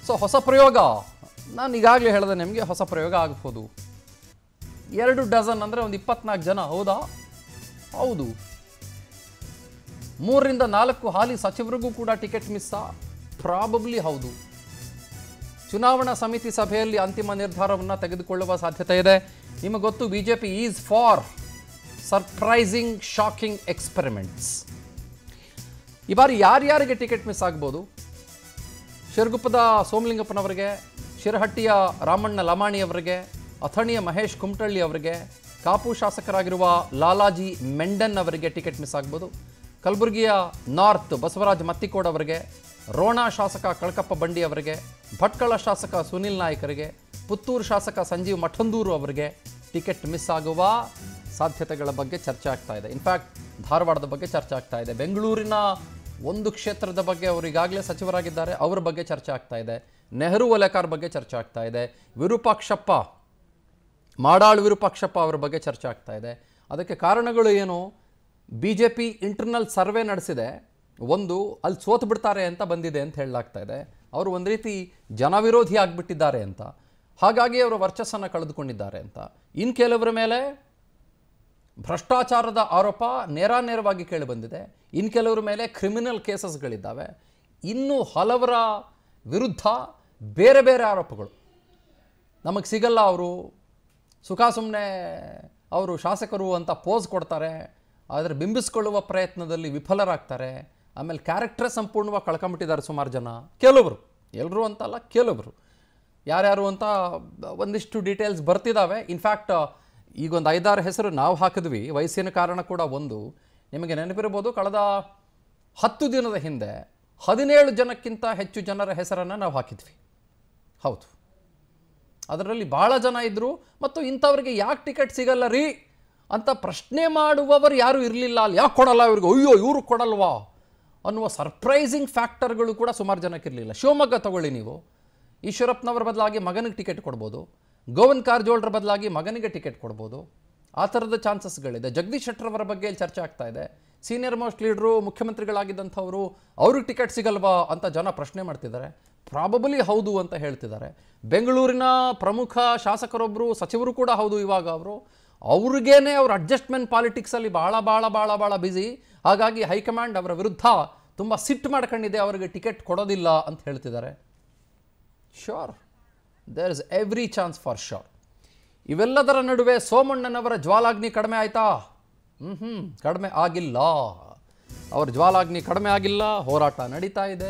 So ಹೊಸ ಪ್ರಯೋಗ ನಾನು ಈಗಾಗಲೇ ಹೇಳಿದೆ ನಿಮಗೆ ಹೊಸ ಪ್ರಯೋಗ ಆಗ್ಬೋದು ಎರಡು ಡಜನ್ ಅಂದರೆ ಒಂದು ಇಪ್ಪತ್ನಾಲ್ಕು ಜನ ಹೌದಾ ಹೌದು ಮೂರರಿಂದ ನಾಲ್ಕು ಹಾಲಿ ಸಚಿವರಿಗೂ ಕೂಡ ಟಿಕೆಟ್ ಮಿಸ್ಸಾ ಪ್ರಾಬಬ್ಲಿ ಹೌದು ಚುನಾವಣಾ ಸಮಿತಿ ಸಭೆಯಲ್ಲಿ ಅಂತಿಮ ನಿರ್ಧಾರವನ್ನು ತೆಗೆದುಕೊಳ್ಳುವ ಸಾಧ್ಯತೆ ಇದೆ ನಿಮಗೆ ಗೊತ್ತು B J P is for surprising shocking experiments ಈ ಬಾರಿ ಯಾರ್ಯಾರಿಗೆ ಟಿಕೆಟ್ ಮಿಸ್ ಆಗ್ಬೋದು ಶಿರಗುಪ್ಪದ ಸೋಮಲಿಂಗಪ್ಪನವರಿಗೆ ಶಿರಹಟ್ಟಿಯ ರಾಮಣ್ಣ ಲಮಾಣಿಯವರಿಗೆ ಅಥಣಿಯ ಮಹೇಶ್ ಕುಮಟಳ್ಳಿ ಅವರಿಗೆ ಕಾಪು ಶಾಸಕರಾಗಿರುವ ಲಾಲಾಜಿ ಮೆಂಡನ್ ಅವರಿಗೆ ಟಿಕೆಟ್ ಮಿಸ್ ಆಗ್ಬೋದು ಕಲಬುರಗಿಯ ನಾರ್ತ್ ಬಸವರಾಜ್ ಮತ್ತಿಕೋಡ್ ಅವರಿಗೆ ರೋಣ ಶಾಸಕ ಕಳಕಪ್ಪ ಬಂಡಿ ಅವರಿಗೆ ಭಟ್ಕಳ ಶಾಸಕ ಸುನಿಲ್ ನಾಯ್ಕರಿಗೆ ಪುತ್ತೂರು ಶಾಸಕ ಸಂಜೀವ್ ಮಠಂದೂರು ಅವರಿಗೆ ಟಿಕೆಟ್ ಮಿಸ್ ಆಗುವ ಸಾಧ್ಯತೆಗಳ ಬಗ್ಗೆ ಚರ್ಚೆ ಆಗ್ತಾ ಇದೆ ಇನ್ಫ್ಯಾಕ್ಟ್ ಧಾರವಾಡದ ಬಗ್ಗೆ ಚರ್ಚೆ ಆಗ್ತಾ ಇದೆ ಬೆಂಗಳೂರಿನ ಒಂದು ಕ್ಷೇತ್ರದ ಬಗ್ಗೆ ಅವರು ಈಗಾಗಲೇ ಸಚಿವರಾಗಿದ್ದಾರೆ ಅವರ ಬಗ್ಗೆ ಚರ್ಚೆ ಆಗ್ತಾ ಇದೆ ನೆಹರು ಒಲೆಕಾರ್ ಬಗ್ಗೆ ಚರ್ಚೆ ಆಗ್ತಾ ಇದೆ ವಿರೂಪಾಕ್ಷಪ್ಪ ಮಾಡಾಳ್ ವಿರೂಪಾಕ್ಷಪ್ಪ ಅವರ ಬಗ್ಗೆ ಚರ್ಚೆ ಆಗ್ತಾ ಇದೆ ಅದಕ್ಕೆ ಕಾರಣಗಳು ಏನು B J P internal survey ನಡೆಸಿದೆ ಒಂದು ಅಲ್ಲಿ ಸೋತು ಬಿಡ್ತಾರೆ ಅಂತ ಬಂದಿದೆ ಅಂತ ಹೇಳಲಾಗ್ತಾ ಇದೆ ಅವರು ಒಂದು ರೀತಿ ಜನವಿರೋಧಿ ಆಗಿಬಿಟ್ಟಿದ್ದಾರೆ ಅಂತ ಹಾಗಾಗಿ ಅವರು ವರ್ಚಸ್ಸನ್ನು ಕಳೆದುಕೊಂಡಿದ್ದಾರೆ ಅಂತ ಇನ್ನು ಕೆಲವರ ಮೇಲೆ ಭ್ರಷ್ಟಾಚಾರದ ಆರೋಪ ನೇರಾನೇರವಾಗಿ ಕೇಳಿಬಂದಿದೆ ಇನ್ನು ಕೆಲವರ ಮೇಲೆ ಕ್ರಿಮಿನಲ್ ಕೇಸಸ್ಗಳಿದ್ದಾವೆ ಇನ್ನು ಹಲವರ ವಿರುದ್ಧ ಬೇರೆ ಬೇರೆ ಆರೋಪಗಳು ನಮಗೆ ಸಿಗಲ್ಲ ಅವರು ಸುಖ ಸುಮ್ಮನೆ ಅವರು ಶಾಸಕರು ಅಂತ ಪೋಸ್ ಕೊಡ್ತಾರೆ ಆದರೆ ಬಿಂಬಿಸ್ಕೊಳ್ಳುವ ಪ್ರಯತ್ನದಲ್ಲಿ ವಿಫಲರಾಗ್ತಾರೆ ಆಮೇಲೆ ಕ್ಯಾರೆಕ್ಟರ್ ಸಂಪೂರ್ಣವಾಗಿ ಕಳ್ಕೊಂಬಿಟ್ಟಿದ್ದಾರೆ ಸುಮಾರು ಜನ ಕೆಲವರು ಎಲ್ಲರೂ ಅಂತಲ್ಲ ಕೆಲವರು ಯಾರ್ಯಾರು ಅಂತ ಒಂದಿಷ್ಟು ಡೀಟೇಲ್ಸ್ ಬರ್ತಿದ್ದಾವೆ ಇನ್ಫ್ಯಾಕ್ಟ್ ಈಗೊಂದು ಐದಾರು ಹೆಸರು ನಾವು ಹಾಕಿದ್ವಿ ವಯಸ್ಸಿನ ಕಾರಣ ಕೂಡ ಒಂದು ನಿಮಗೆ ನೆನಪಿರ್ಬೋದು ಕಳೆದ ಹತ್ತು ದಿನದ ಹಿಂದೆ ಹದಿನೇಳು ಜನಕ್ಕಿಂತ ಹೆಚ್ಚು ಜನರ ಹೆಸರನ್ನು ನಾವು ಹಾಕಿದ್ವಿ ಹೌದು ಅದರಲ್ಲಿ ಭಾಳ ಜನ ಇದ್ದರು ಮತ್ತು ಇಂಥವ್ರಿಗೆ ಯಾಕೆ ಟಿಕೆಟ್ ಸಿಗಲ್ಲ ರೀ ಅಂತ ಪ್ರಶ್ನೆ ಮಾಡುವವರು ಯಾರೂ ಇರಲಿಲ್ಲ ಅಲ್ಲಿ ಯಾಕೆ ಕೊಡಲ್ಲ ಇವ್ರಿಗೆ ಅಯ್ಯೋ ಇವರು ಕೊಡಲ್ವಾ ಅನ್ನುವ ಸರ್ಪ್ರೈಸಿಂಗ್ ಫ್ಯಾಕ್ಟರ್ಗಳು ಕೂಡ ಸುಮಾರು ಜನಕ್ಕೆ ಇರಲಿಲ್ಲ ಶಿವಮೊಗ್ಗ ತಗೊಳ್ಳಿ ನೀವು ಈಶ್ವರಪ್ಪನವರ ಬದಲಾಗಿ ಮಗನಿಗೆ ಟಿಕೆಟ್ ಕೊಡ್ಬೋದು ಗೋವಿಂದ್ ಕಾರಜೋಳರ ಬದಲಾಗಿ ಮಗನಿಗೆ ಟಿಕೆಟ್ ಕೊಡ್ಬೋದು ಆ ಥರದ ಚಾನ್ಸಸ್ಗಳಿದೆ ಜಗದೀಶ್ ಶೆಟ್ಟರ್ ಅವರ ಬಗ್ಗೆ ಇಲ್ಲಿ ಚರ್ಚೆ ಆಗ್ತಾ ಇದೆ ಸೀನಿಯರ್ ಮೋಸ್ಟ್ ಲೀಡ್ರು ಮುಖ್ಯಮಂತ್ರಿಗಳಾಗಿದ್ದಂಥವರು ಅವ್ರಿಗೆ ಟಿಕೆಟ್ ಸಿಗಲ್ವಾ ಅಂತ ಜನ ಪ್ರಶ್ನೆ ಮಾಡ್ತಿದ್ದಾರೆ ಪ್ರಾಬಬಲಿ ಹೌದು ಅಂತ ಹೇಳ್ತಿದ್ದಾರೆ ಬೆಂಗಳೂರಿನ ಪ್ರಮುಖ ಶಾಸಕರೊಬ್ಬರು ಸಚಿವರು ಕೂಡ ಹೌದು ಇವಾಗ ಅವರು ಅವ್ರಿಗೇನೆ ಅವ್ರ ಅಡ್ಜಸ್ಟ್ಮೆಂಟ್ ಪಾಲಿಟಿಕ್ಸಲ್ಲಿ ಭಾಳ ಭಾಳ ಭಾಳ ಭಾಳ ಬ್ಯುಸಿ ಹಾಗಾಗಿ ಹೈಕಮಾಂಡ್ ಅವರ ವಿರುದ್ಧ ತುಂಬ ಸಿಟ್ಟು ಮಾಡ್ಕೊಂಡಿದೆ ಅವರಿಗೆ ಟಿಕೆಟ್ ಕೊಡೋದಿಲ್ಲ ಅಂತ ಹೇಳ್ತಿದ್ದಾರೆ sure there is every chance for sure ಇವೆಲ್ಲದರ ನಡುವೆ ಸೋಮಣ್ಣನವರ ಜ್ವಾಲಾಗ್ನಿ ಕಡಿಮೆ ಆಯ್ತಾ ಹ್ಞೂ ಹ್ಞೂ ಕಡಿಮೆ ಆಗಿಲ್ಲ ಅವರ ಜ್ವಾಲಾಗ್ನಿ ಕಡಿಮೆ ಆಗಿಲ್ಲ ಹೋರಾಟ ನಡೀತಾ ಇದೆ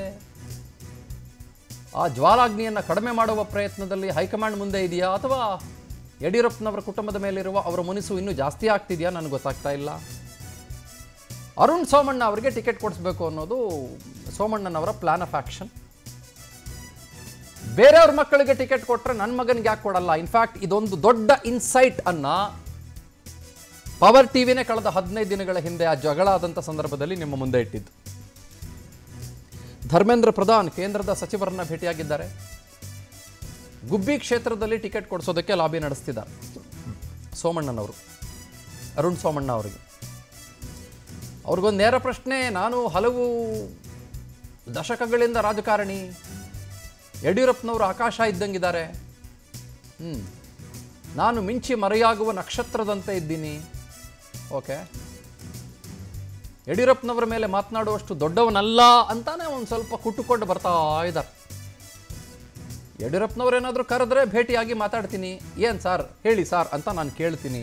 ಆ ಜ್ವಾಲಾಗ್ನಿಯನ್ನು ಕಡಿಮೆ ಮಾಡುವ ಪ್ರಯತ್ನದಲ್ಲಿ ಹೈಕಮಾಂಡ್ ಮುಂದೆ ಇದೆಯಾ ಅಥವಾ ಯಡಿಯೂರಪ್ಪನವರ ಕುಟುಂಬದ ಮೇಲಿರುವ ಅವರ ಮುನಿಸು ಇನ್ನೂ ಜಾಸ್ತಿ ಆಗ್ತಿದೆಯಾ ನನಗೆ ಗೊತ್ತಾಗ್ತಾ ಇಲ್ಲ ಅರುಣ್ ಸೋಮಣ್ಣ ಅವರಿಗೆ ಟಿಕೆಟ್ ಕೊಡಿಸ್ಬೇಕು ಅನ್ನೋದು ಸೋಮಣ್ಣನವರ ಪ್ಲಾನ್ ಆಫ್ ಆಕ್ಷನ್ ಬೇರೆಯವ್ರ ಮಕ್ಕಳಿಗೆ ಟಿಕೆಟ್ ಕೊಟ್ಟರೆ ನನ್ನ ಮಗನಿಗೆ ಯಾಕೆ ಕೊಡಲ್ಲ ಇನ್ಫ್ಯಾಕ್ಟ್ ಇದೊಂದು ದೊಡ್ಡ ಇನ್ಸೈಟ್ ಅನ್ನ ಪವರ್ ಟಿವಿನೇ ಕಳೆದ ಹದಿನೈದು ದಿನಗಳ ಹಿಂದೆ ಆ ಜಗಳ ಆದಂಥ ಸಂದರ್ಭದಲ್ಲಿ ನಿಮ್ಮ ಮುಂದೆ ಇಟ್ಟಿದ್ದು ಧರ್ಮೇಂದ್ರ ಪ್ರಧಾನ್ ಕೇಂದ್ರದ ಸಚಿವರನ್ನ ಭೇಟಿಯಾಗಿದ್ದಾರೆ ಗುಬ್ಬಿ ಕ್ಷೇತ್ರದಲ್ಲಿ ಟಿಕೆಟ್ ಕೊಡಿಸೋದಕ್ಕೆ ಲಾಬಿ ನಡೆಸ್ತಿದ್ದಾರೆ ಸೋಮಣ್ಣನವರು ಅರುಣ್ ಸೋಮಣ್ಣ ಅವರಿಗೆ ಅವ್ರಿಗೊಂದು ನೇರ ಪ್ರಶ್ನೆ ನಾನು ಹಲವು ದಶಕಗಳಿಂದ ರಾಜಕಾರಣಿ ಯಡಿಯೂರಪ್ಪನವರು ಆಕಾಶ ಇದ್ದಂಗಿದ್ದಾರೆ ಹ್ಞೂ ನಾನು ಮಿಂಚಿ ಮರೆಯಾಗುವ ನಕ್ಷತ್ರದಂತೆ ಇದ್ದೀನಿ ಓಕೆ ಯಡಿಯೂರಪ್ಪನವರ ಮೇಲೆ ಮಾತನಾಡುವಷ್ಟು ದೊಡ್ಡವನಲ್ಲ ಅಂತಾನೆ ಒಂದು ಸ್ವಲ್ಪ ಕುಟ್ಟುಕೊಂಡು ಬರ್ತಾ ಇದ್ದಾರೆ ಯಡಿಯೂರಪ್ಪನವ್ರು ಏನಾದರೂ ಕರೆದ್ರೆ ಭೇಟಿಯಾಗಿ ಮಾತಾಡ್ತೀನಿ ಏನು ಸರ್ ಹೇಳಿ ಸರ್ ಅಂತ ನಾನು ಕೇಳ್ತೀನಿ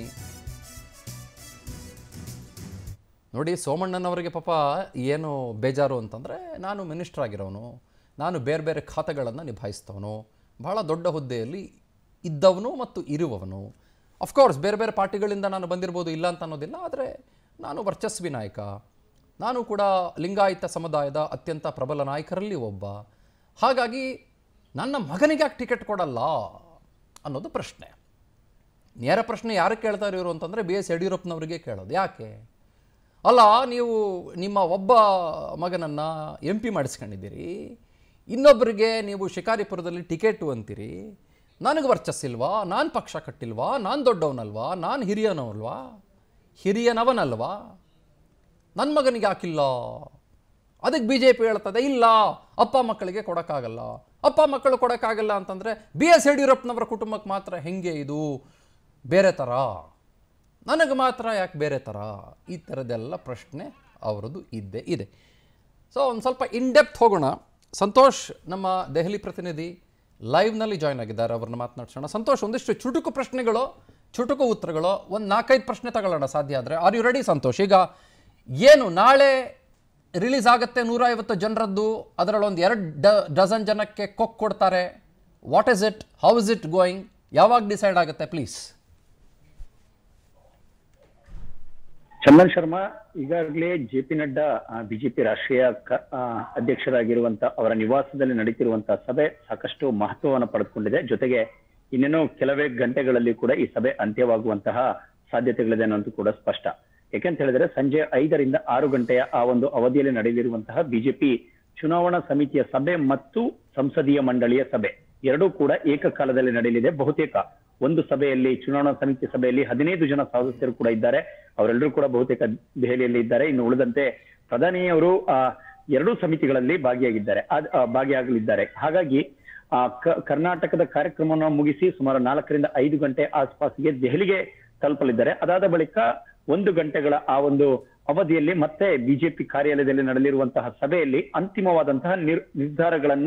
ನೋಡಿ ಸೋಮಣ್ಣನವರಿಗೆ ಪಾಪ ಏನು ಬೇಜಾರು ಅಂತಂದರೆ ನಾನು ಮಿನಿಸ್ಟರ್ ಆಗಿರೋನು ನಾನು ಬೇರೆ ಬೇರೆ ಖಾತೆಗಳನ್ನು ನಿಭಾಯಿಸ್ತವನು ಬಹಳ ದೊಡ್ಡ ಹುದ್ದೆಯಲ್ಲಿ ಇದ್ದವನು ಮತ್ತು ಇರುವವನು ಅಫ್ಕೋರ್ಸ್ ಬೇರೆ ಬೇರೆ ಪಾರ್ಟಿಗಳಿಂದ ನಾನು ಬಂದಿರ್ಬೋದು ಇಲ್ಲ ಅಂತ ಅನ್ನೋದಿಲ್ಲ ಆದರೆ ನಾನು ವರ್ಚಸ್ವಿ ನಾಯಕ ನಾನು ಕೂಡ ಲಿಂಗಾಯತ ಸಮುದಾಯದ ಅತ್ಯಂತ ಪ್ರಬಲ ನಾಯಕರಲ್ಲಿ ಒಬ್ಬ ಹಾಗಾಗಿ ನನ್ನ ಮಗನಿಗೆ ಯಾಕೆ ಟಿಕೆಟ್ ಕೊಡಲ್ಲ ಅನ್ನೋದು ಪ್ರಶ್ನೆ ನೇರ ಪ್ರಶ್ನೆ ಯಾರು ಕೇಳ್ತಾರೆ ಇವರು ಅಂತಂದರೆ ಬಿ ಎಸ್ ಯಡಿಯೂರಪ್ಪನವರಿಗೆ ಕೇಳೋದು ಯಾಕೆ ಅಲ್ಲ ನೀವು ನಿಮ್ಮ ಒಬ್ಬ ಮಗನನ್ನು ಎಂ ಪಿ ಮಾಡಿಸ್ಕೊಂಡಿದ್ದೀರಿ ಇನ್ನೊಬ್ಬರಿಗೆ ನೀವು ಶಿಕಾರಿಪುರದಲ್ಲಿ ಟಿಕೆಟು ಅಂತೀರಿ ನನಗೆ ವರ್ಚಸ್ಸಿಲ್ವಾ ನಾನು ಪಕ್ಷ ಕಟ್ಟಿಲ್ವಾ ನಾನು ದೊಡ್ಡವನಲ್ವಾ ನಾನು ಹಿರಿಯನವಲ್ವಾ ಹಿರಿಯನವನಲ್ವಾ ನನ್ನ ಮಗನಿಗೆ ಯಾಕಿಲ್ಲ ಅದಕ್ಕೆ ಬಿ ಜೆ ಪಿ ಹೇಳ್ತದೆ ಇಲ್ಲ ಅಪ್ಪ ಮಕ್ಕಳಿಗೆ ಕೊಡೋಕ್ಕಾಗಲ್ಲ ಅಪ್ಪ ಮಕ್ಕಳು ಕೊಡೋಕ್ಕಾಗಲ್ಲ ಅಂತಂದರೆ ಬಿ ಎಸ್ ಯಡಿಯೂರಪ್ಪನವರ ಕುಟುಂಬಕ್ಕೆ ಮಾತ್ರ ಹೆಂಗೆ ಇದು ಬೇರೆ ಥರ ನನಗೆ ಮಾತ್ರ ಯಾಕೆ ಬೇರೆ ಥರ ಈ ಥರದ್ದೆಲ್ಲ ಪ್ರಶ್ನೆ ಅವರದ್ದು ಇದ್ದೇ ಇದೆ ಸೊ ಒಂದು ಸ್ವಲ್ಪ ಇನ್ಡೆಪ್ತ್ ಹೋಗೋಣ ಸಂತೋಷ್ ನಮ್ಮ ದೆಹಲಿ ಪ್ರತಿನಿಧಿ ಲೈವ್ನಲ್ಲಿ ಜಾಯ್ನ್ ಆಗಿದ್ದಾರೆ ಅವ್ರನ್ನ ಮಾತನಾಡ್ಸೋಣ ಸಂತೋಷ್ ಒಂದಿಷ್ಟು ಚುಟುಕು ಪ್ರಶ್ನೆಗಳು ಚುಟುಕು ಉತ್ತರಗಳು ಒಂದು ನಾಲ್ಕೈದು ಪ್ರಶ್ನೆ ತಗೊಳ್ಳೋಣ ಸಾಧ್ಯ ಆದರೆ ಆರ್ ಯು ರೆಡಿ ಸಂತೋಷ್ ಈಗ ಏನು ನಾಳೆ ರಿಲೀಸ್ ಆಗುತ್ತೆ ನೂರ ಐವತ್ತು ಜನರದ್ದು ಅದರಲ್ಲಿ ಒಂದು ಎರಡು ಡ ಡಜನ್ ಜನಕ್ಕೆ ಕೊಕ್ ಕೊಡ್ತಾರೆ what is it how is it going ಯಾವಾಗ ಡಿಸೈಡ್ ಆಗುತ್ತೆ ಪ್ಲೀಸ್ ಚಂದನ್ ಶರ್ಮಾ ಈಗಾಗಲೇ ಜೆ ಪಿ ನಡ್ಡಾ ಬಿಜೆಪಿ ರಾಷ್ಟ್ರೀಯ ಕ- ಆ, ಅಧ್ಯಕ್ಷರಾಗಿರುವಂತ ಅವರ ನಿವಾಸದಲ್ಲಿ ನಡೀತಿರುವಂತಹ ಸಭೆ ಸಾಕಷ್ಟು ಮಹತ್ವವನ್ನು ಪಡೆದುಕೊಂಡಿದೆ ಜೊತೆಗೆ ಇನ್ನೇನು ಕೆಲವೇ ಗಂಟೆಗಳಲ್ಲಿ ಕೂಡ ಈ ಸಭೆ ಅಂತ್ಯವಾಗುವಂತಹ ಸಾಧ್ಯತೆಗಳಿದೆ ಅನ್ನೋದು ಕೂಡ ಸ್ಪಷ್ಟ ಯಾಕೆಂತ ಹೇಳಿದ್ರೆ ಸಂಜೆ ಐದರಿಂದ ಆರು ಗಂಟೆಯ ಆ ಒಂದು ಅವಧಿಯಲ್ಲಿ ನಡೆಯಲಿರುವಂತಹ ಬಿಜೆಪಿ ಚುನಾವಣಾ ಸಮಿತಿಯ ಸಭೆ ಮತ್ತು ಸಂಸದೀಯ ಮಂಡಳಿಯ ಸಭೆ ಎರಡೂ ಕೂಡ ಏಕಕಾಲದಲ್ಲಿ ನಡೆಯಲಿದೆ ಬಹುತೇಕ ಒಂದು ಸಭೆಯಲ್ಲಿ ಚುನಾವಣಾ ಸಮಿತಿ ಸಭೆಯಲ್ಲಿ ಹದಿನೈದು ಜನ ಸದಸ್ಯರು ಕೂಡ ಇದ್ದಾರೆ ಅವರೆಲ್ಲರೂ ಕೂಡ ಬಹುತೇಕ ದೆಹಲಿಯಲ್ಲಿ ಇದ್ದಾರೆ ಇನ್ನು ಉಳಿದಂತೆ ಪ್ರಧಾನಿಯವರು ಆ ಎರಡೂ ಸಮಿತಿಗಳಲ್ಲಿ ಭಾಗಿಯಾಗಿದ್ದಾರೆ ಅದ್- ಆ, ಭಾಗಿಯಾಗಲಿದ್ದಾರೆ ಹಾಗಾಗಿ ಆ ಕ- ಕರ್ನಾಟಕದ ಕಾರ್ಯಕ್ರಮವನ್ನು ಮುಗಿಸಿ ಸುಮಾರು ನಾಲ್ಕರಿಂದ ಐದು ಗಂಟೆ ಆಸ್ಪಾಸಿಗೆ ದೆಹಲಿಗೆ ತಲುಪಲಿದ್ದಾರೆ ಅದಾದ ಬಳಿಕ ಒಂದು ಗಂಟೆಗಳ ಆ ಒಂದು ಅವಧಿಯಲ್ಲಿ ಮತ್ತೆ ಬಿಜೆಪಿ ಕಾರ್ಯಾಲಯದಲ್ಲಿ ನಡೆಯಲಿರುವಂತಹ ಸಭೆಯಲ್ಲಿ ಅಂತಿಮವಾದಂತಹ ನಿರ್ ನಿರ್ಧಾರಗಳನ್ನ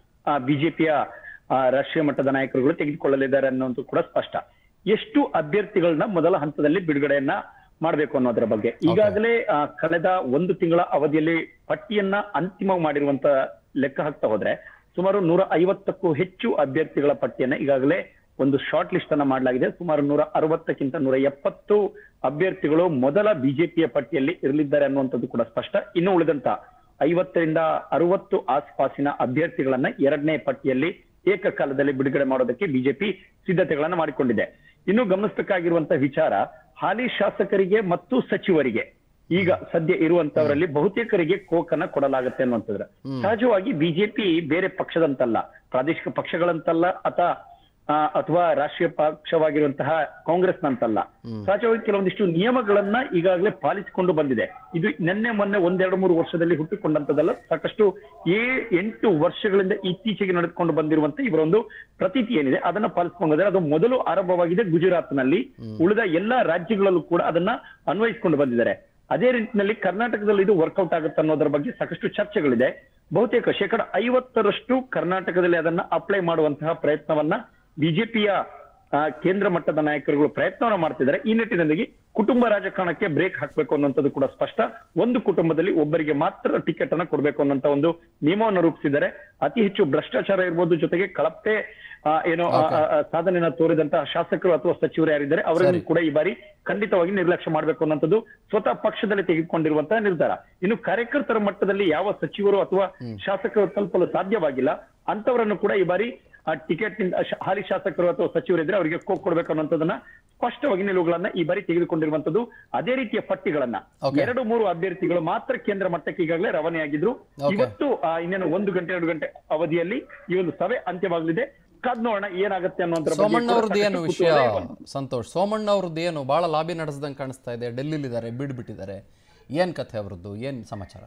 ಬಿಜೆಪಿಯ ರಾಷ್ಟ್ರೀಯ ಮಟ್ಟದ ನಾಯಕರುಗಳು ತೆಗೆದುಕೊಳ್ಳಲಿದ್ದಾರೆ ಅನ್ನೋದು ಕೂಡ ಸ್ಪಷ್ಟ ಎಷ್ಟು ಅಭ್ಯರ್ಥಿಗಳನ್ನ ಮೊದಲ ಹಂತದಲ್ಲಿ ಬಿಡುಗಡೆಯನ್ನ ಮಾಡಬೇಕು ಅನ್ನೋದರ ಬಗ್ಗೆ ಈಗಾಗಲೇ ಆ, ಕಳೆದ ಒಂದು ತಿಂಗಳ ಅವಧಿಯಲ್ಲಿ ಪಟ್ಟಿಯನ್ನ ಅಂತಿಮ ಮಾಡಿರುವಂತ ಲೆಕ್ಕ ಹಾಕ್ತಾ ಹೋದ್ರೆ ಸುಮಾರು ನೂರ ಐವತ್ತಕ್ಕೂ ಹೆಚ್ಚು ಅಭ್ಯರ್ಥಿಗಳ ಪಟ್ಟಿಯನ್ನ ಈಗಾಗಲೇ ಒಂದು ಶಾರ್ಟ್ ಲಿಸ್ಟ್ ಅನ್ನ ಮಾಡಲಾಗಿದೆ ಸುಮಾರು ನೂರ ಅರವತ್ತಕ್ಕಿಂತ ನೂರ ಎಪ್ಪತ್ತು ಅಭ್ಯರ್ಥಿಗಳು ಮೊದಲ ಬಿಜೆಪಿಯ ಪಟ್ಟಿಯಲ್ಲಿ ಇರಲಿದ್ದಾರೆ ಅನ್ನುವಂಥದ್ದು ಕೂಡ ಸ್ಪಷ್ಟ ಇನ್ನು ಉಳಿದಂತ ಐವತ್ತರಿಂದ ಅರವತ್ತು ಆಸ್ಪಾಸಿನ ಅಭ್ಯರ್ಥಿಗಳನ್ನ ಎರಡನೇ ಪಟ್ಟಿಯಲ್ಲಿ ಏಕಕಾಲದಲ್ಲಿ ಬಿಡುಗಡೆ ಮಾಡೋದಕ್ಕೆ ಬಿಜೆಪಿ ಸಿದ್ಧತೆಗಳನ್ನ ಮಾಡಿಕೊಂಡಿದೆ ಇನ್ನು ಗಮನಿಸಬೇಕಾಗಿರುವಂತಹ ವಿಚಾರ ಹಾಲಿ ಶಾಸಕರಿಗೆ ಮತ್ತು ಸಚಿವರಿಗೆ ಈಗ ಸದ್ಯ ಇರುವಂತವರಲ್ಲಿ ಬಹುತೇಕರಿಗೆ ಕೋಕನ್ನ ಕೊಡಲಾಗುತ್ತೆ ಅನ್ನುವಂಥದ್ರ ಸಹಜವಾಗಿ ಬಿಜೆಪಿ ಬೇರೆ ಪಕ್ಷದಂತಲ್ಲ ಪ್ರಾದೇಶಿಕ ಪಕ್ಷಗಳಂತಲ್ಲ ಅಥವಾ ಆ, ಅಥವಾ ರಾಷ್ಟ್ರೀಯ ಪಕ್ಷವಾಗಿರುವಂತಹ ಕಾಂಗ್ರೆಸ್ನಂತಲ್ಲ ಸಹಜವಾಗಿ ಕೆಲವೊಂದಿಷ್ಟು ನಿಯಮಗಳನ್ನ ಈಗಾಗಲೇ ಪಾಲಿಸಿಕೊಂಡು ಬಂದಿದೆ ಇದು ನಿನ್ನೆ ಮೊನ್ನೆ ಒಂದೆರಡು ಮೂರು ವರ್ಷದಲ್ಲಿ ಹುಟ್ಟಿಕೊಂಡಂತದಲ್ಲ ಸಾಕಷ್ಟು ಏ ಎಂಟು ವರ್ಷಗಳಿಂದ ಇತ್ತೀಚೆಗೆ ನಡೆದುಕೊಂಡು ಬಂದಿರುವಂತ ಇವರ ಒಂದು ಪ್ರತೀತಿ ಏನಿದೆ ಅದನ್ನ ಪಾಲಿಸಿಕೊಂಡು ಬಂದಿದೆ ಅದು ಮೊದಲು ಆರಂಭವಾಗಿದೆ ಗುಜರಾತ್ನಲ್ಲಿ ಉಳಿದ ಎಲ್ಲಾ ರಾಜ್ಯಗಳಲ್ಲೂ ಕೂಡ ಅದನ್ನ ಅನ್ವಯಿಸಿಕೊಂಡು ಬಂದಿದ್ದಾರೆ ಅದೇ ರೀತಿಯಲ್ಲಿ ಕರ್ನಾಟಕದಲ್ಲಿ ಇದು ವರ್ಕೌಟ್ ಆಗುತ್ತೆ ಅನ್ನೋದರ ಬಗ್ಗೆ ಸಾಕಷ್ಟು ಚರ್ಚೆಗಳಿದೆ ಬಹುತೇಕ ಶೇಕಡ ಐವತ್ತರಷ್ಟು ಕರ್ನಾಟಕದಲ್ಲಿ ಅದನ್ನ ಅಪ್ಲೈ ಮಾಡುವಂತಹ ಪ್ರಯತ್ನವನ್ನ ಬಿಜೆಪಿಯ ಕೇಂದ್ರ ಮಟ್ಟದ ನಾಯಕರುಗಳು ಪ್ರಯತ್ನವನ್ನ ಮಾಡ್ತಿದ್ದಾರೆ ಈ ನಿಟ್ಟಿನಲ್ಲಿ ಕುಟುಂಬ ರಾಜಕಾರಣಕ್ಕೆ ಬ್ರೇಕ್ ಹಾಕ್ಬೇಕು ಅನ್ನುವಂಥದ್ದು ಕೂಡ ಸ್ಪಷ್ಟ ಒಂದು ಕುಟುಂಬದಲ್ಲಿ ಒಬ್ಬರಿಗೆ ಮಾತ್ರ ಟಿಕೆಟ್ ಅನ್ನ ಕೊಡ್ಬೇಕು ಅನ್ನೋಂತ ಒಂದು ನಿಯಮವನ್ನು ರೂಪಿಸಿದ್ದಾರೆ ಅತಿ ಹೆಚ್ಚು ಭ್ರಷ್ಟಾಚಾರ ಇರ್ಬೋದು ಜೊತೆಗೆ ಕಳಪೆ ಆ, ಏನೋ ಆ, ಆ, ಆ, ಸಾಧನೆಯನ್ನ ತೋರಿದಂತಹ ಶಾಸಕರು ಅಥವಾ ಸಚಿವರು ಯಾರಿದ್ದಾರೆ ಅವರನ್ನು ಕೂಡ ಈ ಬಾರಿ ಖಂಡಿತವಾಗಿ ನಿರ್ಲಕ್ಷ್ಯ ಮಾಡಬೇಕು ಅನ್ನೋಂಥದ್ದು ಸ್ವತಃ ಪಕ್ಷದಲ್ಲಿ ತೆಗೆದುಕೊಂಡಿರುವಂತಹ ನಿರ್ಧಾರ ಇನ್ನು ಕಾರ್ಯಕರ್ತರ ಮಟ್ಟದಲ್ಲಿ ಯಾವ ಸಚಿವರು ಅಥವಾ ಶಾಸಕರು ತಲುಪಲು ಸಾಧ್ಯವಾಗಿಲ್ಲ ಅಂತವರನ್ನು ಕೂಡ ಈ ಬಾರಿ ಆ ಟಿಕೆಟ್ ನಿಂದ ಶ- ಹಾಲಿ ಶಾಸಕರು ಅಥವಾ ಸಚಿವರು ಇದ್ರೆ ಅವರಿಗೆ ಕೋ ಕೊಡ್ಬೇಕು ಅನ್ನೋಂಥದ್ದನ್ನ ಸ್ಪಷ್ಟವಾಗಿ ನಿಲುವುಗಳನ್ನ ಈ ಬಾರಿ ತೆಗೆದುಕೊಂಡಿರುವಂತದ್ದು ಅದೇ ರೀತಿಯ ಪಟ್ಟಿಗಳನ್ನ Okay. ಎರಡು ಮೂರು ಅಭ್ಯರ್ಥಿಗಳು ಮಾತ್ರ ಕೇಂದ್ರ ಮಟ್ಟಕ್ಕೆ ಈಗಾಗಲೇ ರವಾನೆಯಾಗಿದ್ರು Okay. ಇವತ್ತು ಆ, ಇನ್ನೇನು ಒಂದು ಗಂಟೆ ಎರಡು ಗಂಟೆ ಅವಧಿಯಲ್ಲಿ ಈ ಒಂದು ಸಭೆ ಅಂತ್ಯವಾಗಲಿದೆ ಕಾದ್ ನೋಡೋಣ ಏನಾಗುತ್ತೆ ಅನ್ನೋದ್ರ ಬಗ್ಗೆ ಸೋಮಣ್ಣ ಕೂಡ ಅವ್ರದ್ದು ಏನು ಸಾಕಷ್ಟು ವಿಷಯ ಕುತೂಹಲ ಇದೆ. ಸಂತೋಷ್ ಸೋಮಣ್ಣ ಅವ್ರದ್ದು ಏನು ಭಾಳ ಲಾಬಿ ನಡೆಸ್ದಂಗೆ ಕಾಣಿಸ್ತಾ ಇದೆ ಡೆಲ್ಲಿಲಿದ್ದಾರೆ ಬಿಡ್ಬಿಟ್ಟಿದ್ದಾರೆ ಏನು ಕಥೆ ಅವ್ರದ್ದು ಏನು ಸಮಾಚಾರ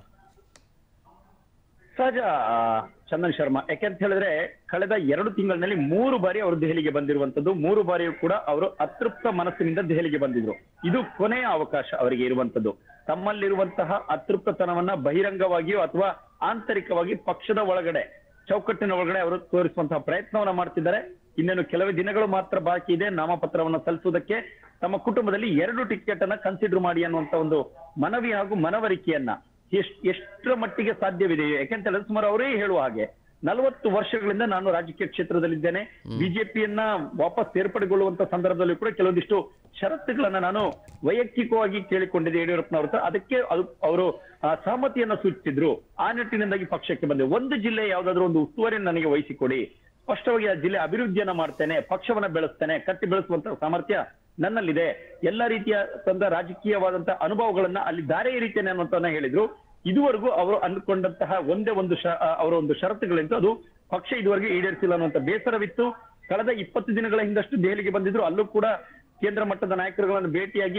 ಸಹಜ ಆ, ಚಂದನ್ ಶರ್ಮಾ ಯಾಕೆಂತ ಹೇಳಿದ್ರೆ ಕಳೆದ ಎರಡು ತಿಂಗಳಿನಲ್ಲಿ ಮೂರು ಬಾರಿ ಅವರು ದೆಹಲಿಗೆ ಬಂದಿರುವಂತದ್ದು ಮೂರು ಬಾರಿಯೂ ಕೂಡ ಅವರು ಅತೃಪ್ತ ಮನಸ್ಸಿನಿಂದ ದೆಹಲಿಗೆ ಬಂದಿದ್ರು ಇದು ಕೊನೆಯ ಅವಕಾಶ ಅವರಿಗೆ ಇರುವಂತದ್ದು ತಮ್ಮಲ್ಲಿರುವಂತಹ ಅತೃಪ್ತತನವನ್ನ ಬಹಿರಂಗವಾಗಿಯೋ ಅಥವಾ ಆಂತರಿಕವಾಗಿ ಪಕ್ಷದ ಒಳಗಡೆ ಚೌಕಟ್ಟಿನ ಒಳಗಡೆ ಅವರು ತೋರಿಸುವಂತಹ ಪ್ರಯತ್ನವನ್ನ ಮಾಡ್ತಿದ್ದಾರೆ ಇನ್ನೇನು ಕೆಲವೇ ದಿನಗಳು ಮಾತ್ರ ಬಾಕಿ ಇದೆ ನಾಮಪತ್ರವನ್ನ ಸಲ್ಲಿಸುವುದಕ್ಕೆ ತಮ್ಮ ಕುಟುಂಬದಲ್ಲಿ ಎರಡು ಟಿಕೆಟ್ ಅನ್ನ ಕನ್ಸಿಡರ್ ಮಾಡಿ ಅನ್ನುವಂತ ಒಂದು ಮನವಿ ಹಾಗೂ ಮನವರಿಕೆಯನ್ನ ಎಷ್ಟ್ ಎಷ್ಟರ ಮಟ್ಟಿಗೆ ಸಾಧ್ಯವಿದೆ ಯಾಕೆಂತ ಹೇಳಿದ್ರೆ ಸುಮಾರು ಅವರೇ ಹೇಳುವ ಹಾಗೆ ನಲವತ್ತು ವರ್ಷಗಳಿಂದ ನಾನು ರಾಜಕೀಯ ಕ್ಷೇತ್ರದಲ್ಲಿದ್ದೇನೆ ಬಿಜೆಪಿಯನ್ನ ವಾಪಸ್ ಸೇರ್ಪಡೆಗೊಳ್ಳುವಂತ ಸಂದರ್ಭದಲ್ಲಿ ಕೂಡ ಕೆಲವೊಂದಿಷ್ಟು ಷರತ್ತುಗಳನ್ನ ನಾನು ವೈಯಕ್ತಿಕವಾಗಿ ಕೇಳಿಕೊಂಡಿದ್ದೆ ಯಡಿಯೂರಪ್ಪನವ್ರ ಹತ್ರ ಅದಕ್ಕೆ ಅದು ಅವರು ಆ, ಸಹಮತಿಯನ್ನ ಸೂಚಿಸಿದ್ರು ಆ ನಿಟ್ಟಿನಿಂದಾಗಿ ಪಕ್ಷಕ್ಕೆ ಬಂದೆ ಒಂದು ಜಿಲ್ಲೆ ಯಾವ್ದಾದ್ರು ಒಂದು ಉಸ್ತುವಾರಿಯನ್ನು ನನಗೆ ವಹಿಸಿಕೊಡಿ ಸ್ಪಷ್ಟವಾಗಿ ಆ ಜಿಲ್ಲೆ ಅಭಿವೃದ್ಧಿಯನ್ನ ಮಾಡ್ತೇನೆ ಪಕ್ಷವನ್ನ ಬೆಳೆಸ್ತೇನೆ ಕಟ್ಟಿ ಬೆಳೆಸುವಂತ ಸಾಮರ್ಥ್ಯ ನನ್ನಲ್ಲಿದೆ ಎಲ್ಲ ರೀತಿಯ ತಂದ ರಾಜಕೀಯವಾದಂತ ಅನುಭವಗಳನ್ನ ಅಲ್ಲಿ ದಾರೆ ಎರಿತೇನೆ ಅನ್ನುವಂತನ್ನ ಹೇಳಿದ್ರು ಇದುವರೆಗೂ ಅವರು ಅಂದುಕೊಂಡಂತಹ ಒಂದೇ ಒಂದು ಶ ಆ, ಅವರ ಒಂದು ಷರತ್ತುಗಳಿಂದ ಅದು ಪಕ್ಷ ಇದುವರೆಗೆ ಈಡೇರಿಸಿಲ್ಲ ಅನ್ನುವಂತ ಬೇಸರವಿತ್ತು ಕಳೆದ ಇಪ್ಪತ್ತು ದಿನಗಳ ಹಿಂದಷ್ಟು ದೆಹಲಿಗೆ ಬಂದಿದ್ರು ಅಲ್ಲೂ ಕೂಡ ಕೇಂದ್ರ ಮಟ್ಟದ ನಾಯಕರುಗಳನ್ನು ಭೇಟಿಯಾಗಿ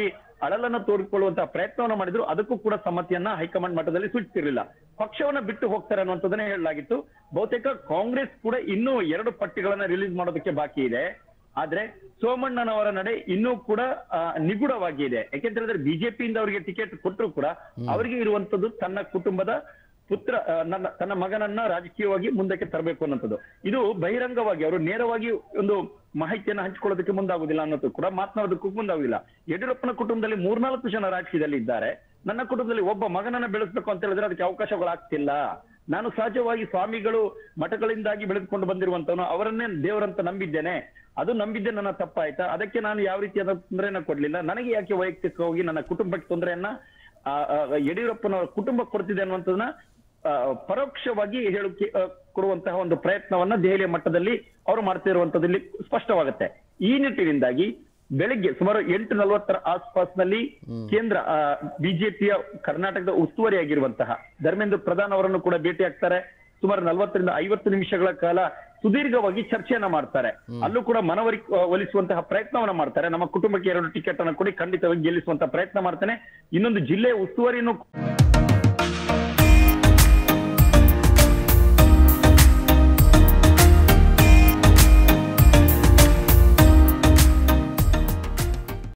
ಅಳಲನ್ನ ತೋಡಿಕೊಳ್ಳುವಂತಹ ಪ್ರಯತ್ನವನ್ನ ಮಾಡಿದ್ರು ಅದಕ್ಕೂ ಕೂಡ ಸಮ್ಮತಿಯನ್ನ ಹೈಕಮಾಂಡ್ ಮಟ್ಟದಲ್ಲಿ ಸೂಚಿಸಿರಲಿಲ್ಲ ಪಕ್ಷವನ್ನ ಬಿಟ್ಟು ಹೋಗ್ತಾರೆ ಅನ್ನುವಂಥದ್ದನ್ನೇ ಹೇಳಲಾಗಿತ್ತು ಬಹುತೇಕ ಕಾಂಗ್ರೆಸ್ ಕೂಡ ಇನ್ನೂ ಎರಡು ಪಟ್ಟಿಗಳನ್ನ ರಿಲೀಸ್ ಮಾಡೋದಕ್ಕೆ ಬಾಕಿ ಇದೆ ಆದ್ರೆ ಸೋಮಣ್ಣನವರ ನಡೆ ಇನ್ನೂ ಕೂಡ ಆ, ನಿಗೂಢವಾಗಿ ಇದೆ ಯಾಕೆಂತ ಹೇಳಿದ್ರೆ ಬಿಜೆಪಿಯಿಂದ ಅವರಿಗೆ ಟಿಕೆಟ್ ಕೊಟ್ಟರು ಕೂಡ ಅವರಿಗೆ ಇರುವಂತದ್ದು ತನ್ನ ಕುಟುಂಬದ ಪುತ್ರ ಆ, ನನ್ನ ತನ್ನ ಮಗನನ್ನ ರಾಜಕೀಯವಾಗಿ ಮುಂದಕ್ಕೆ ತರಬೇಕು ಅನ್ನೋಂಥದ್ದು ಇದು ಬಹಿರಂಗವಾಗಿ ಅವರು ನೇರವಾಗಿ ಒಂದು ಮಾಹಿತಿಯನ್ನ ಹಂಚಿಕೊಳ್ಳೋದಕ್ಕೆ ಮುಂದಾಗುದಿಲ್ಲ ಅನ್ನೋದು ಕೂಡ ಮಾತನಾಡೋದಕ್ಕೂ ಮುಂದಾಗುದಿಲ್ಲ ಯಡಿಯೂರಪ್ಪನ ಕುಟುಂಬದಲ್ಲಿ ಮೂರ್ನಾಲ್ಕು ಜನ ರಾಜಕೀಯದಲ್ಲಿ ಇದ್ದಾರೆ ನನ್ನ ಕುಟುಂಬದಲ್ಲಿ ಒಬ್ಬ ಮಗನನ್ನ ಬೆಳೆಸಬೇಕು ಅಂತ ಹೇಳಿದ್ರೆ ಅದಕ್ಕೆ ಅವಕಾಶಗಳಾಗ್ತಿಲ್ಲ ನಾನು ಸಹಜವಾಗಿ ಸ್ವಾಮಿಗಳು ಮಠಗಳಿಂದಾಗಿ ಬೆಳೆದುಕೊಂಡು ಬಂದಿರುವಂತವನು ಅವರನ್ನೇ ದೇವರಂತ ನಂಬಿದ್ದೇನೆ ಅದು ನಂಬಿದ್ದೆ ನನ್ನ ತಪ್ಪಾಯ್ತಾ ಅದಕ್ಕೆ ನಾನು ಯಾವ ರೀತಿಯಾದ ತೊಂದರೆಯನ್ನ ಕೊಡ್ಲಿಲ್ಲ ನನಗೆ ಯಾಕೆ ವೈಯಕ್ತಿಕವಾಗಿ ನನ್ನ ಕುಟುಂಬಕ್ಕೆ ತೊಂದರೆಯನ್ನ ಆ, ಆ, ಯಡಿಯೂರಪ್ಪನವರ ಕುಟುಂಬ ಕೊಡ್ತಿದೆ ಅನ್ನುವಂಥದ್ದನ್ನ ಆ, ಪರೋಕ್ಷವಾಗಿ ಹೇಳಕ್ಕೆ ಆ, ಕೊಡುವಂತಹ ಒಂದು ಪ್ರಯತ್ನವನ್ನ ದೆಹಲಿಯ ಮಟ್ಟದಲ್ಲಿ ಅವರು ಮಾಡ್ತಿರುವಂತದ್ದು ಇಲ್ಲಿ ಸ್ಪಷ್ಟವಾಗುತ್ತೆ ಈ ನಿಟ್ಟಿನಿಂದಾಗಿ ಬೆಳಿಗ್ಗೆ ಸುಮಾರು ಎಂಟು ನಲವತ್ತರ ಆಸ್ಪಾಸ್ನಲ್ಲಿ ಕೇಂದ್ರ ಬಿಜೆಪಿಯ ಕರ್ನಾಟಕದ ಉಸ್ತುವಾರಿಯಾಗಿರುವಂತಹ ಧರ್ಮೇಂದ್ರ ಪ್ರಧಾನ್ ಅವರನ್ನು ಕೂಡ ಭೇಟಿ ಆಗ್ತಾರೆ ಸುಮಾರು ನಲವತ್ತರಿಂದ ಐವತ್ತು ನಿಮಿಷಗಳ ಕಾಲ ಸುದೀರ್ಘವಾಗಿ ಚರ್ಚೆಯನ್ನ ಮಾಡ್ತಾರೆ ಅಲ್ಲೂ ಕೂಡ ಮನವರಿ ಒಲಿಸುವಂತಹ ಪ್ರಯತ್ನವನ್ನ ಮಾಡ್ತಾರೆ ನಮ್ಮ ಕುಟುಂಬಕ್ಕೆ ಎರಡು ಟಿಕೆಟ್ ಅನ್ನು ಕೊಡಿ ಖಂಡಿತವಾಗಿ ಗೆಲ್ಲಿಸುವಂತಹ ಪ್ರಯತ್ನ ಮಾಡ್ತಾನೆ ಇನ್ನೊಂದು ಜಿಲ್ಲೆಯ ಉಸ್ತುವಾರಿಯನ್ನು